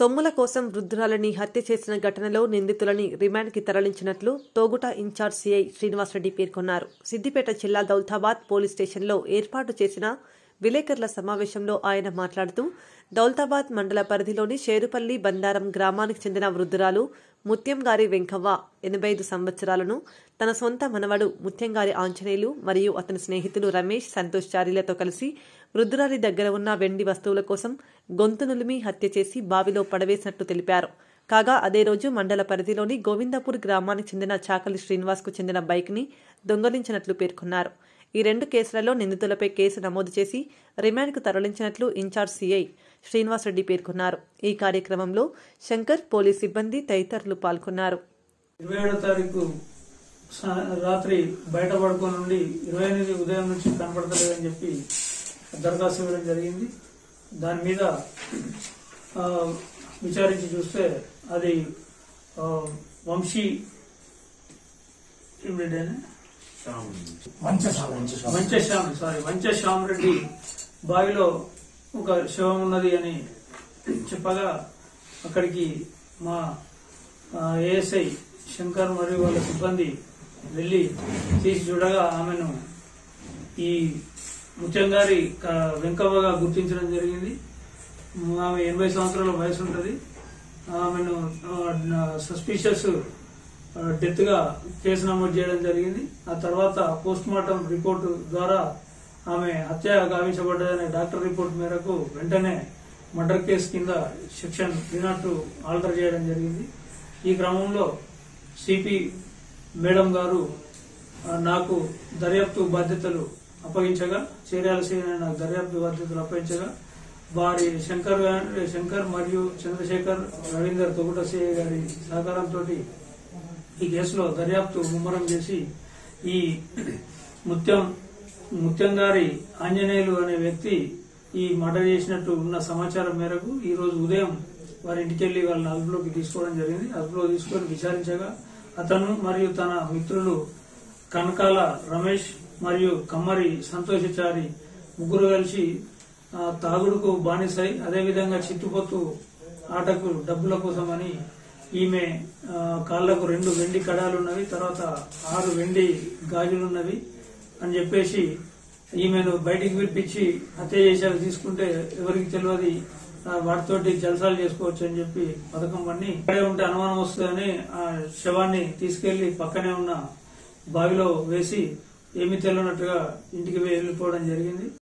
సొమ్ముల కోసం వృద్ధురాలని హత్య చేసిన ఘటనలో నిందితులని రిమాండ్కి తరలించినట్లు తోగుట ఇన్ఛార్జ్ సిఐ శ్రీనివాసరెడ్డి పేర్కొన్నారు సిద్దిపేట జిల్లా దౌలతాబాద్ పోలీస్ స్టేషన్లో ఏర్పాటు చేసిన విలేకరుల సమావేశంలో ఆయన మాట్లాడుతూ దౌలతాబాద్ మండల పరిధిలోని షేరుపల్లి బందారం గ్రామానికి చెందిన వృద్ధురాలు ముత్యంగారి వెంకవ్వ ఎనభై ఐదు సంవత్సరాలను తన సొంత మనవడు ముత్యంగారి ఆంజనేయులు మరియు అతని స్నేహితులు రమేష్ సంతోష్ చారీలతో కలిసి వృద్ధురాలి దగ్గర ఉన్న వెండి వస్తువుల కోసం గొంతు నులిమి హత్య చేసి బావిలో పడవేసినట్టు తెలిపారు కాగా అదే రోజు మండల పరిధిలోని గోవిందపూర్ గ్రామానికి చెందిన చాకలి శ్రీనివాస్కు చెందిన బైక్ని దొంగలించినట్లు పేర్కొన్నారు ఈ రెండు కేసులలో నిందితులపై కేసు నమోదు చేసి రిమాండ్కు తరలించినట్లు ఇన్ఛార్జ్ సిఐ శ్రీనివాసరెడ్డి పేర్కొన్నారు ఈ కార్యక్రమంలో శంకర్ పోలీస్ సిబ్బంది తదితరులు పాల్గొన్నారు ఇరవై ఏడో తారీఖు సా- రాత్రి బయట పడుకొని నుండి ఇరవై ఎనిమిది ఉదయం నుంచి కనపడతలేదని చెప్పి దరఖాస్తు ఇవ్వడం జరిగింది దాని మీద ఆ, విచారించి చూస్తే అది ఆ, వంశీ ఇవిడేనా? వంచశ్యామ్ సారీ వంచశ్యామ్ రెడ్డి బావిలో ఒక శవం ఉన్నది అని చెప్పగా అక్కడికి మా ఏఎస్ఐ శంకర్ మరియు వాళ్ళ సిబ్బంది వెళ్లి తీసి చూడగా ఆమెను ఈ ముత్యంగారి క- వెంకవ్వగా గుర్తించడం జరిగింది ఆమె ఎనభై సంవత్సరాల వయసు ఉంటుంది ఆమెను సస్పీషియస్ డెత్ గా కేసు నమోదు చేయడం జరిగింది ఆ తర్వాత పోస్ట్ మార్టం రిపోర్టు ద్వారా ఆమె హత్య గావించబడ్డదనే డాక్టర్ రిపోర్ట్ మేరకు వెంటనే మర్డర్ కేసు కింద సెక్షన్ త్రీ నాట్ ఆల్టర్ చేయడం జరిగింది ఈ క్రమంలో సిపి మేడం గారు ఆ, నాకు దర్యాప్తు బాధ్యతలు అప్పగించగా చర్యాల సీనియర్ నాకు దర్యాప్తు బాధ్యతలు అప్పగించగా వారి శంకర్ గారి శంకర్ మరియు చంద్రశేఖర్ రవీందర్ తొగుట సిఐ గారి సహకారంతో ఈ కేసులో దర్యాప్తు ముమ్మరం చేసి ఈ ముత్యం ముత్యం గారి ఆంజనేయులు అనే వ్యక్తి ఈ మర్డర్ చేసినట్టు ఉన్న సమాచారం మేరకు ఈ రోజు ఉదయం వారి ఇంటికి వెళ్లి వాళ్ళని అదుపులోకి తీసుకోవడం జరిగింది అదుపులో తీసుకొని విచారించగా అతను మరియు తన మిత్రులు కనకాల రమేష్ మరియు కమ్మరి సంతోషచారి ముగ్గురు కలిసి ఆ, తాగుడుకు బానిసై అదేవిధంగా చిట్టుపొత్తు ఆటకు డబ్బుల కోసమని ఈమె ఆ, కాళ్లకు రెండు వెండి కడాలు ఉన్నవి తర్వాత ఆరు వెండి గాజులున్నవి అని చెప్పేసి ఈమెను బయటికి పిలిపించి హత్య చేశారు తీసుకుంటే ఎవరికి తెలియదు ఆ, వాటితోటి జలసాలు చేసుకోవచ్చు అని చెప్పి పథకం పన్ని ఇక్కడే ఉంటే అనుమానం వస్తుందని ఆ శవాన్ని తీసుకెళ్లి పక్కనే ఉన్న బావిలో వేసి ఏమీ తెలియనట్టుగా ఇంటికి వెళ్ళిపోవడం జరిగింది